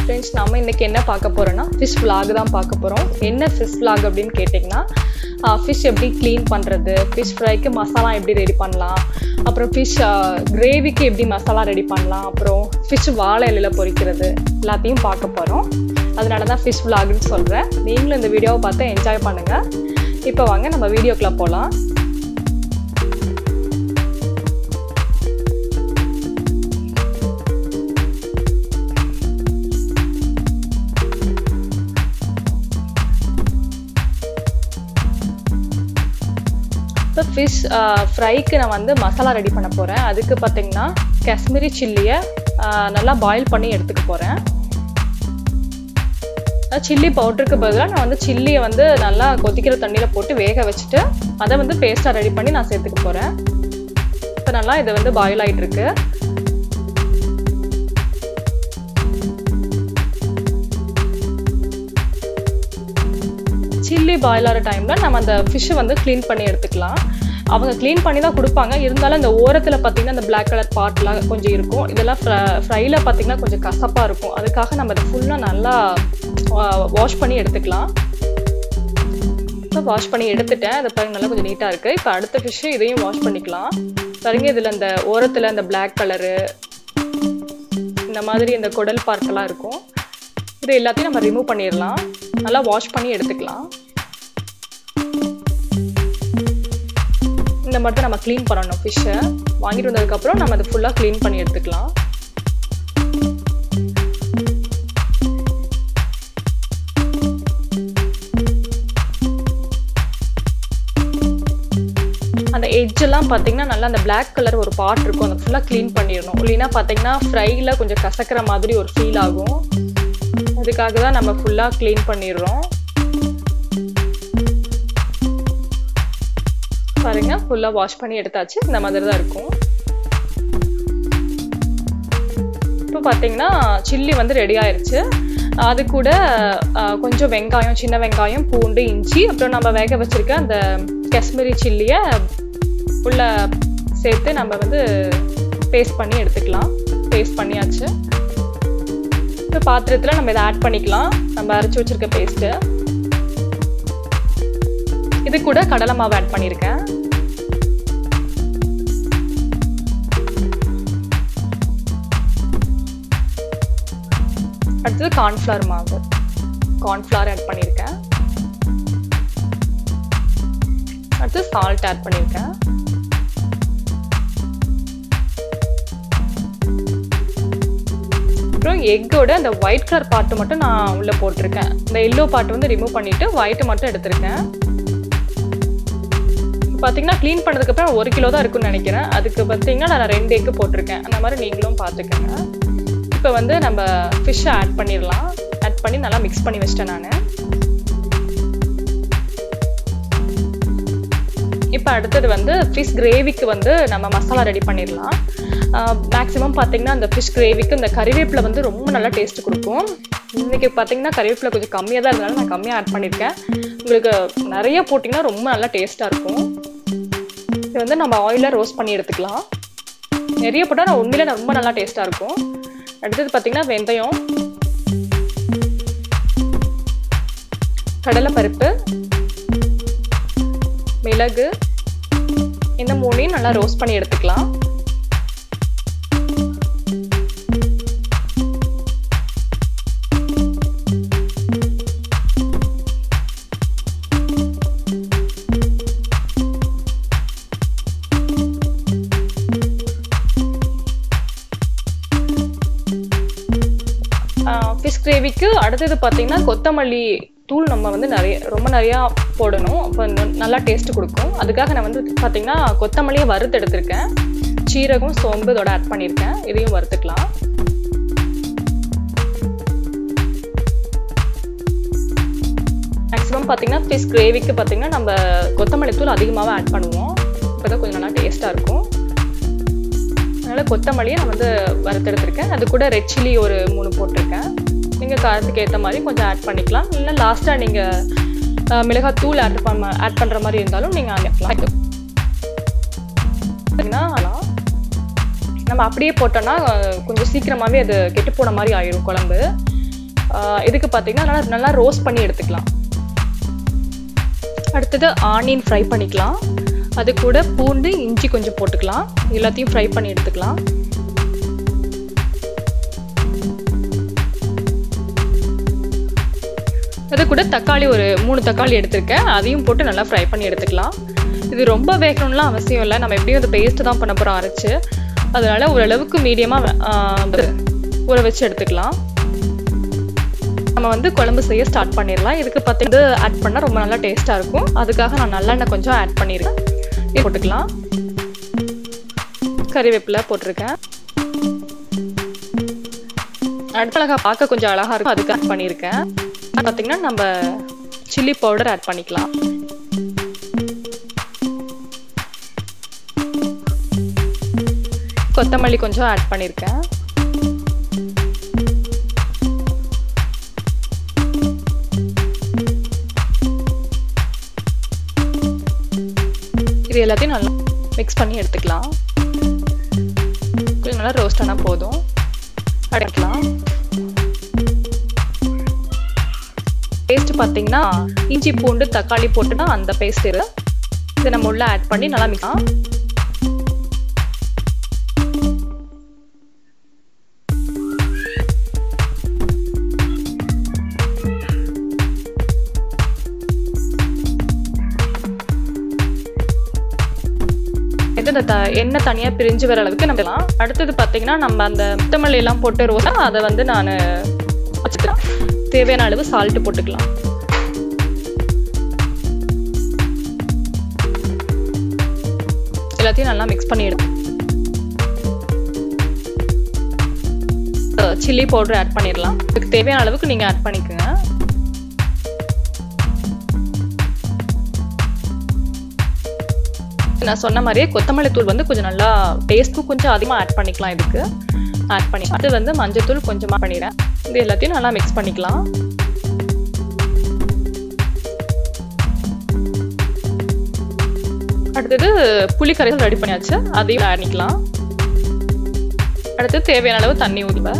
friends நம்ம இன்றைக்கி என்ன பார்க்க போகிறோன்னா ஃபிஷ் vlog தான் பார்க்க போகிறோம் என்ன ஃபிஷ் vlog அப்படின்னு கேட்டிங்கன்னா ஃபிஷ் எப்படி க்ளீன் பண்ணுறது ஃபிஷ் ஃப்ரைக்கு மசாலா எப்படி ரெடி பண்ணலாம் அப்புறம் ஃபிஷ் கிரேவிக்கு எப்படி மசாலா ரெடி பண்ணலாம் அப்புறம் ஃபிஷ் வாழை இலையில் பொரிக்கிறது எல்லாத்தையும் பார்க்க போகிறோம் அதனால தான் ஃபிஷ் vlogன்னு சொல்கிறேன் நீங்களும் இந்த வீடியோவை பார்த்து என்ஜாய் பண்ணுங்கள் இப்போ வாங்க நம்ம வீடியோக்குள்ளே போகலாம் இப்போ ஃபிஷ் ஃப்ரைக்கு நான் வந்து மசாலா ரெடி பண்ண போகிறேன் அதுக்கு பார்த்தீங்கன்னா காஷ்மீரி சில்லியை நல்லா பாயில் பண்ணி எடுத்துக்க போகிறேன் சில்லி பவுடருக்கு பதிலாக நான் வந்து சில்லியை வந்து நல்லா கொதிக்கிற தண்ணியில் போட்டு வேக வச்சுட்டு அதை வந்து பேஸ்ட்டாக ரெடி பண்ணி நான் சேர்த்துக்க போகிறேன் இப்போ நல்லா இது வந்து பாயில் ஆகிட்டுருக்கு சில்லி பாயில் ஆகிற டைமில் நம்ம அந்த ஃபிஷ்ஷை வந்து க்ளீன் பண்ணி எடுத்துக்கலாம் அவங்க க்ளீன் பண்ணி தான் கொடுப்பாங்க இருந்தாலும் இந்த ஓரத்தில் பார்த்தீங்கன்னா இந்த பிளாக் கலர் பார்ட்லாம் கொஞ்சம் இருக்கும் இதெல்லாம் ஃப்ரை ஃப்ரையில் பார்த்தீங்கன்னா கொஞ்சம் கசப்பாக இருக்கும் அதுக்காக நம்ம இதை ஃபுல்லாக நல்லா வாஷ் பண்ணி எடுத்துக்கலாம் இப்போ வாஷ் பண்ணி எடுத்துட்டேன் அதை பாருங்க நல்லா கொஞ்சம் நீட்டாக இருக்குது இப்போ அடுத்த ஃபிஷ்ஷு இதையும் வாஷ் பண்ணிக்கலாம் பாருங்க இதில் இந்த ஓரத்தில் இந்த பிளாக் கலரு இந்த மாதிரி இந்த குடல் பார்க்கெல்லாம் இருக்கும் இது எல்லாத்தையும் நம்ம ரிமூவ் பண்ணிடலாம் நல்லா வாஷ் பண்ணி எடுத்துக்கலாம் இந்த மாதிரி தான் நம்ம க்ளீன் பண்ணணும் ஃபிஷ்ஷை வாங்கிட்டு வந்ததுக்கப்புறம் நம்ம அதை ஃபுல்லாக க்ளீன் பண்ணி எடுத்துக்கலாம் அந்த எட்ஜெல்லாம் பார்த்தீங்கன்னா நல்லா அந்த பிளாக் கலர் ஒரு பார்ட் இருக்கும் அதை ஃபுல்லாக க்ளீன் பண்ணிடணும் இல்லைன்னா பார்த்தீங்கன்னா ஃப்ரையில் கொஞ்சம் கசக்கிற மாதிரி ஒரு ஃபீல் ஆகும் அதுக்காக தான் நம்ம ஃபுல்லாக க்ளீன் பண்ணிடுறோம் பாருங்க ஃபுல்லாக வாஷ் பண்ணி எடுத்தாச்சு இந்த மாதிரி தான் இருக்கும் இப்போ பார்த்தீங்கன்னா சில்லி வந்து ரெடி ஆயிடுச்சு அது கூட கொஞ்சம் வெங்காயம் சின்ன வெங்காயம் பூண்டு இஞ்சி அப்புறம் நம்ம வேக வச்சுருக்க அந்த காஷ்மீரி சில்லியை உள்ள சேர்த்து நம்ம வந்து பேஸ்ட் பண்ணி எடுத்துக்கலாம் பேஸ்ட் பண்ணியாச்சு இப்போ பாத்திரத்தில் நம்ம இதை ஆட் பண்ணிக்கலாம் நம்ம அரைச்சி வச்சுருக்க பேஸ்ட்டு இது கூட கடலை மாவு ஆட் பண்ணியிருக்கேன் அடுத்தது கார்ன்ஃப்ளவர் மாவு கார்ன்ஃப்ளவர் ஆட் பண்ணியிருக்கேன் அடுத்து சால்ட் ஆட் பண்ணியிருக்கேன் அப்புறம் எக்கோட அந்த ஒயிட் கலர் பார்ட்டு மட்டும் நான் உள்ளே போட்டிருக்கேன் இந்த எல்லோ பார்ட் வந்து ரிமூவ் பண்ணிவிட்டு ஒயிட்டு மட்டும் எடுத்திருக்கேன் பார்த்தீங்கன்னா க்ளீன் பண்ணதுக்கப்புறம் ஒரு கிலோ தான் இருக்குன்னு நினைக்கிறேன் அதுக்கு பார்த்தீங்கன்னா நான் ரெண்டு எக்கு போட்டிருக்கேன் அந்த மாதிரி நீங்களும் பார்த்துக்கோங்க இப்போ வந்து நம்ம ஃபிஷ்ஷை ஆட் பண்ணிடலாம் ஆட் பண்ணி நல்லா மிக்ஸ் பண்ணி வச்சிட்டேன் நான் இப்போ அடுத்தது வந்து ஃபிஷ் கிரேவிக்கு வந்து நம்ம மசாலா ரெடி பண்ணிடலாம் மேக்ஸிமம் பார்த்தீங்கன்னா அந்த ஃபிஷ் கிரேவிக்கு இந்த கறிவேப்பிலை வந்து ரொம்ப நல்லா டேஸ்ட் கொடுக்கும் இன்றைக்கி பார்த்தீங்கன்னா கறிவேப்பிலை கொஞ்சம் கம்மியாக தான் இருந்தாலும் நான் கம்மியாக ஆட் பண்ணியிருக்கேன் உங்களுக்கு நிறைய போட்டிங்கன்னா ரொம்ப நல்லா டேஸ்ட்டாக இருக்கும் இது வந்து நம்ம ஆயிலில் ரோஸ்ட் பண்ணி எடுத்துக்கலாம் நிறைய போட்டால் நான் உண்மையிலே ரொம்ப நல்லா டேஸ்ட்டாக இருக்கும் அடுத்தது பார்த்திங்கன்னா வெந்தயம் கடலைப்பருப்பு மிளகு இந்த மூணையும் நல்லா ரோஸ்ட் பண்ணி எடுத்துக்கலாம் ஃபிஷ் கிரேவிக்கு அடுத்தது பார்த்தீங்கன்னா கொத்தமல்லி தூள் நம்ம வந்து நிறைய ரொம்ப நிறையா போடணும் அப்போ நல்லா டேஸ்ட் கொடுக்கும் அதுக்காக நான் வந்து பார்த்தீங்கன்னா கொத்தமல்லியை வறுத்து எடுத்திருக்கேன் சீரகம் சோம்பு இதோட ஆட் பண்ணியிருக்கேன் இதையும் வறுத்துக்கலாம் மேக்ஸிமம் பார்த்தீங்கன்னா ஃபிஷ் கிரேவிக்கு பார்த்தீங்கன்னா நம்ம கொத்தமல்லி தூள் அதிகமாகவே ஆட் பண்ணுவோம் இப்போ தான் கொஞ்சம் நல்லா டேஸ்ட்டாக இருக்கும் அதனால் கொத்தமல்லியை நான் வந்து வறுத்தெடுத்திருக்கேன் அது கூட ரெட் சில்லி ஒரு மூணு போட்டிருக்கேன் நீங்கள் காரத்துக்கு ஏற்ற மாதிரி கொஞ்சம் ஆட் பண்ணிக்கலாம் இல்லை லாஸ்ட்டாக நீங்கள் மிளகாத்தூள் ஆட் பண்ண ஆட் பண்ணுற மாதிரி இருந்தாலும் நீங்கள் அங்கே ஆனால் நம்ம அப்படியே போட்டோன்னா கொஞ்சம் சீக்கிரமாகவே அது கெட்டு போன மாதிரி ஆயிடும் குழம்பு ஆஹ் இதுக்கு பார்த்தீங்கன்னா நல்லா நல்லா ரோஸ்ட் பண்ணி எடுத்துக்கலாம் அடுத்தது ஆனியன் ஃப்ரை பண்ணிக்கலாம் அது கூட பூண்டு இஞ்சி கொஞ்சம் போட்டுக்கலாம் எல்லாத்தையும் ஃப்ரை பண்ணி எடுத்துக்கலாம் அது கூட தக்காளி ஒரு மூணு தக்காளி எடுத்திருக்கேன் அதையும் போட்டு நல்லா ஃப்ரை பண்ணி எடுத்துக்கலாம் இது ரொம்ப வேகணும்லாம் அவசியம் இல்லை நம்ம எப்படியும் அந்த பேஸ்ட்டு தான் பண்ண போகிறோம் அரைச்சு அதனால ஓரளவுக்கு மீடியமாக ஊற வச்சு எடுத்துக்கலாம் நம்ம வந்து குழம்பு செய்ய ஸ்டார்ட் பண்ணிடலாம் இதுக்கு பார்த்து ஆட் பண்ணால் ரொம்ப நல்லா டேஸ்ட்டாக இருக்கும் அதுக்காக நான் நல்லெண்ணெய் கொஞ்சம் ஆட் பண்ணியிருக்கேன் இது போட்டுக்கலாம் கறிவேப்பிலை போட்டிருக்கேன் அடுத்தழகா பார்க்க கொஞ்சம் அழகாக இருக்கும் அதுக்கு ஆட் பண்ணியிருக்கேன் பார்த்தீங்கன்னா நம்ம சில்லி பவுடர் ஆட் பண்ணிக்கலாம் கொத்தமல்லி கொஞ்சம் ஆட் பண்ணியிருக்கேன் இது எல்லாத்தையும் நல்லா மிக்ஸ் பண்ணி எடுத்துக்கலாம் கொஞ்சம் நல்லா ரோஸ்ட் ஆனால் போதும் அடைக்கலாம் பேஸ்ட் பார்த்தீங்கன்னா இஞ்சி பூண்டு தக்காளி போட்டுனா அந்த பேஸ்ட் இது இதை நம்ம உள்ள ஆட் பண்ணி நல்லா மிக்ஸ் இந்த த எண்ணெய் தனியாக பிரிஞ்சு வர அளவுக்கு நம்ம அடுத்தது பார்த்தீங்கன்னா நம்ம அந்த முத்தமல்லி எல்லாம் போட்டு ரோஸா அதை வந்து நான் வச்சுக்கலாம் தேவையான அளவு சால்ட்டு போட்டுக்கலாம் எல்லாத்தையும் நல்லா மிக்ஸ் பண்ணி எடுத்து சில்லி பவுடர் ஆட் பண்ணிடலாம் இதுக்கு தேவையான அளவுக்கு நீங்கள் ஆட் பண்ணிக்கோங்க நான் சொன்ன மாதிரியே கொத்தமல்லி தூள் வந்து கொஞ்சம் நல்லா டேஸ்ட்டும் கொஞ்சம் அதிகமாக ஆட் பண்ணிக்கலாம் இதுக்கு ஆட் பண்ணி அது வந்து மஞ்சள் தூள் கொஞ்சமாக பண்ணிடுறேன் இது எல்லாத்தையும் நல்லா மிக்ஸ் பண்ணிக்கலாம் அடுத்தது புளி கரைசல் ரெடி பண்ணியாச்சு அதையும் ஆட் பண்ணிக்கலாம் அடுத்து தேவையான அளவு தண்ணி ஊற்றுவேன்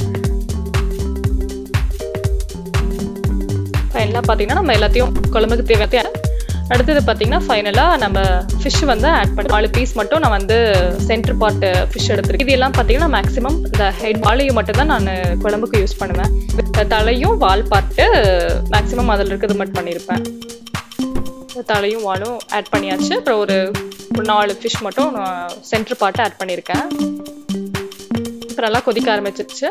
ஃபைனலாக பார்த்தீங்கன்னா நம்ம எல்லாத்தையும் குழம்புக்கு தேவையான அடுத்தது பார்த்தீங்கன்னா ஃபைனலாக நம்ம ஃபிஷ் வந்து ஆட் பண்ணி நாலு பீஸ் மட்டும் நான் வந்து சென்டர் பார்ட் ஃபிஷ் எடுத்துருக்கேன் இது எல்லாம் பார்த்தீங்கன்னா மேக்ஸிமம் இந்த ஹெட் வாழையும் மட்டும் தான் நான் குழம்புக்கு யூஸ் பண்ணுவேன் தலையும் வால் பார்ட்டு மேக்ஸிமம் அதில் இருக்கிறது மட்டும் பண்ணியிருப்பேன் தலையும் வாலும் ஆட் பண்ணியாச்சு அப்புறம் ஒரு நாலு ஃபிஷ் மட்டும் நான் சென்டர் பார்ட்டை ஆட் பண்ணியிருக்கேன் இப்போ நல்லா கொதிக்க ஆரம்பிச்சிருச்சு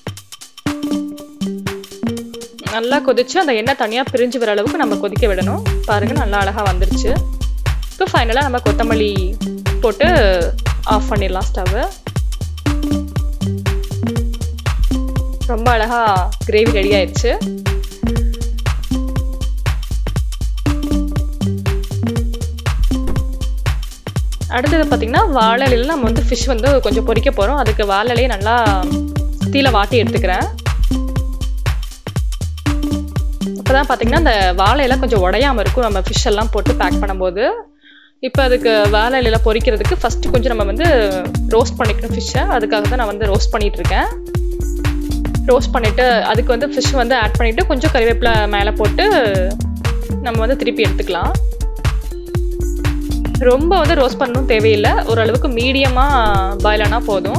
நல்லா கொதிச்சு அந்த எண்ணெய் தனியாக பிரிஞ்சு வர அளவுக்கு நம்ம கொதிக்க விடணும் பாருங்கள் நல்லா அழகாக வந்துருச்சு இப்போ ஃபைனலாக நம்ம கொத்தமல்லி போட்டு ஆஃப் பண்ணிடலாம் ஸ்டவ்வு ரொம்ப அழகாக கிரேவி ரெடி ஆயிடுச்சு அடுத்தது பார்த்திங்கன்னா வாழலையில் நம்ம வந்து ஃபிஷ் வந்து கொஞ்சம் பொரிக்க போகிறோம் அதுக்கு வாழலையை நல்லா தீல வாட்டி எடுத்துக்கிறேன் அப்போ தான் பார்த்தீங்கன்னா அந்த வாழையெல்லாம் கொஞ்சம் உடையாமல் இருக்கும் நம்ம ஃபிஷ் எல்லாம் போட்டு பேக் பண்ணும்போது இப்போ அதுக்கு வாழை இலையில பொரிக்கிறதுக்கு ஃபஸ்ட்டு கொஞ்சம் நம்ம வந்து ரோஸ்ட் பண்ணிக்கணும் ஃபிஷ்ஷை அதுக்காக தான் நான் வந்து ரோஸ்ட் பண்ணிகிட்ருக்கேன் ரோஸ்ட் பண்ணிவிட்டு அதுக்கு வந்து ஃபிஷ் வந்து ஆட் பண்ணிவிட்டு கொஞ்சம் கறிவேப்பிலை மேலே போட்டு நம்ம வந்து திருப்பி எடுத்துக்கலாம் ரொம்ப வந்து ரோஸ்ட் பண்ணணும் தேவையில்லை ஓரளவுக்கு மீடியமாக பாயில் ஆனால் போதும்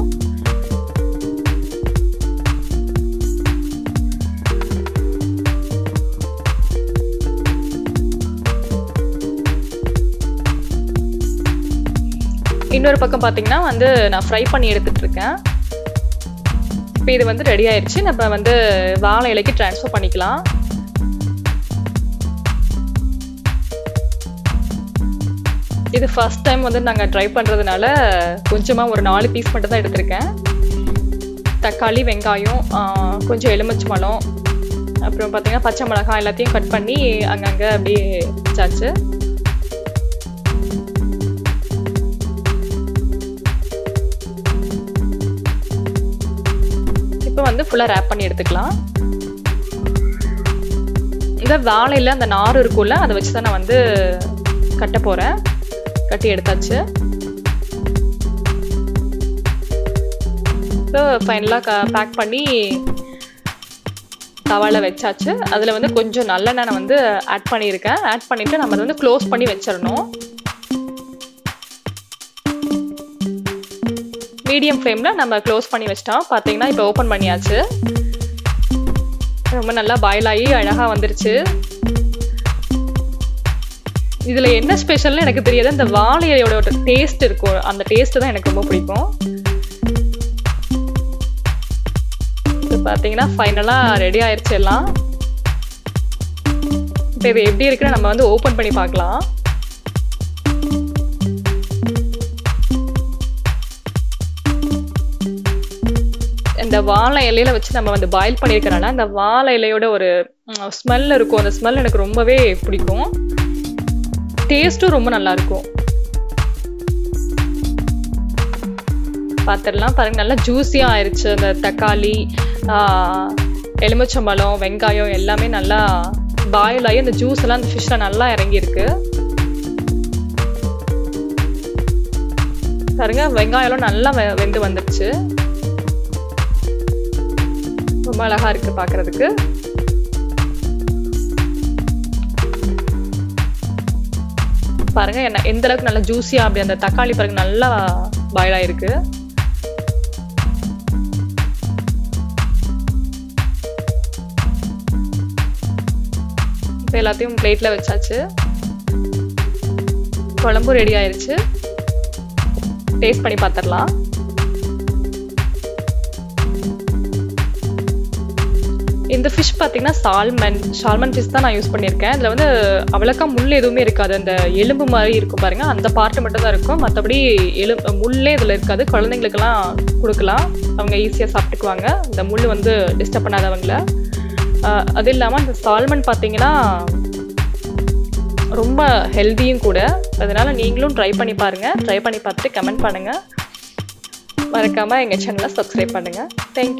இன்னொரு பக்கம் பார்த்தீங்கன்னா வந்து நான் ஃப்ரை பண்ணி எடுத்துகிட்டு இருக்கேன் இப்போ இது வந்து ரெடி ஆயிடுச்சு நம்ம வந்து வாழை இலைக்கு ட்ரான்ஸ்ஃபர் பண்ணிக்கலாம் இது ஃபர்ஸ்ட் டைம் வந்து நாங்கள் ட்ரை பண்ணுறதுனால கொஞ்சமாக ஒரு நாலு பீஸ் மட்டும் தான் எடுத்திருக்கேன் தக்காளி வெங்காயம் கொஞ்சம் எலுமிச்சை பழம் அப்புறம் பார்த்தீங்கன்னா பச்சை மிளகாய் எல்லாத்தையும் கட் பண்ணி அங்கங்கே அப்படியே வச்சாச்சு இப்போ வந்து ஃபுல்லாக ரேப் பண்ணி எடுத்துக்கலாம் இந்த வாழையில் அந்த நார் இருக்கும்ல அதை வச்சு தான் நான் வந்து கட்ட போகிறேன் கட்டி எடுத்தாச்சு இப்போ ஃபைனலாக க பேக் பண்ணி தவால வச்சாச்சு அதில் வந்து கொஞ்சம் நல்லெண்ணெய் நான் வந்து ஆட் பண்ணியிருக்கேன் ஆட் பண்ணிவிட்டு நம்ம அதை வந்து க்ளோஸ் பண்ணி வச்சிடணும் மீடியம் ஃப்ளேமில் நம்ம க்ளோஸ் பண்ணி வச்சிட்டோம் பார்த்தீங்கன்னா இப்போ ஓப்பன் பண்ணியாச்சு ரொம்ப நல்லா பாயில் ஆகி அழகாக வந்துருச்சு இதில் என்ன ஸ்பெஷல்னு எனக்கு தெரியாது அந்த வாழை இலையோட ஒரு டேஸ்ட் இருக்கும் அந்த டேஸ்ட் தான் எனக்கு ரொம்ப பிடிக்கும் இது பார்த்தீங்கன்னா ஃபைனலாக ரெடி ஆயிடுச்சு எல்லாம் இப்போ இது எப்படி இருக்குன்னு நம்ம வந்து ஓப்பன் பண்ணி பார்க்கலாம் இந்த வாழை இலையில வச்சு நம்ம வந்து பாயில் பண்ணியிருக்கனால அந்த வாழை இலையோட ஒரு ஸ்மெல் இருக்கும் அந்த ஸ்மெல் எனக்கு ரொம்பவே பிடிக்கும் டேஸ்ட்டும் ரொம்ப நல்லா இருக்கும் பார்த்துடலாம் பாருங்க நல்லா ஜூஸியாக ஆயிடுச்சு அந்த தக்காளி எலுமிச்சம்பழம் வெங்காயம் எல்லாமே நல்லா பாயில் ஆகி அந்த ஜூஸ் எல்லாம் அந்த ஃபிஷ்ஷில் நல்லா இறங்கியிருக்கு பாருங்க வெங்காயம்லாம் நல்லா வெ- வெந்து வந்துருச்சு ரொம்ப அழகா இருக்கு பார்க்கிறதுக்கு பாருங்க என்ன எந்த அளவுக்கு நல்லா ஜூஸியா அப்படி அந்த தக்காளி பாருங்க நல்லா பாயில் ஆயிருக்கு இப்போ எல்லாத்தையும் பிளேட்ல வச்சாச்சு குழம்பு ரெடி ஆயிருச்சு டேஸ்ட் பண்ணி பார்த்துடலாம் இந்த ஃபிஷ் பார்த்தீங்கன்னா சால்மன் சால்மன் ஃபிஷ் தான் நான் யூஸ் பண்ணியிருக்கேன் இதில் வந்து அவ்வளோக்கா முள் எதுவுமே இருக்காது அந்த எலும்பு மாதிரி இருக்கும் பாருங்க அந்த பார்ட்டு மட்டும் தான் இருக்கும் மற்றபடி எலு முள்ளே இதில் இருக்காது குழந்தைங்களுக்கெல்லாம் கொடுக்கலாம் அவங்க ஈஸியாக சாப்பிட்டுக்குவாங்க இந்த முள் வந்து டிஸ்டர்ப் பண்ணாதவங்கள ஆஹ் அது இல்லாமல் அந்த சால்மன் பார்த்தீங்கன்னா ரொம்ப ஹெல்த்தியும் கூட அதனால நீங்களும் ட்ரை பண்ணி பாருங்கள் ட்ரை பண்ணி பார்த்துட்டு கமெண்ட் பண்ணுங்கள் மறக்காமல் எங்கள் சேனலை சப்ஸ்கிரைப் பண்ணுங்கள் தேங்க்யூ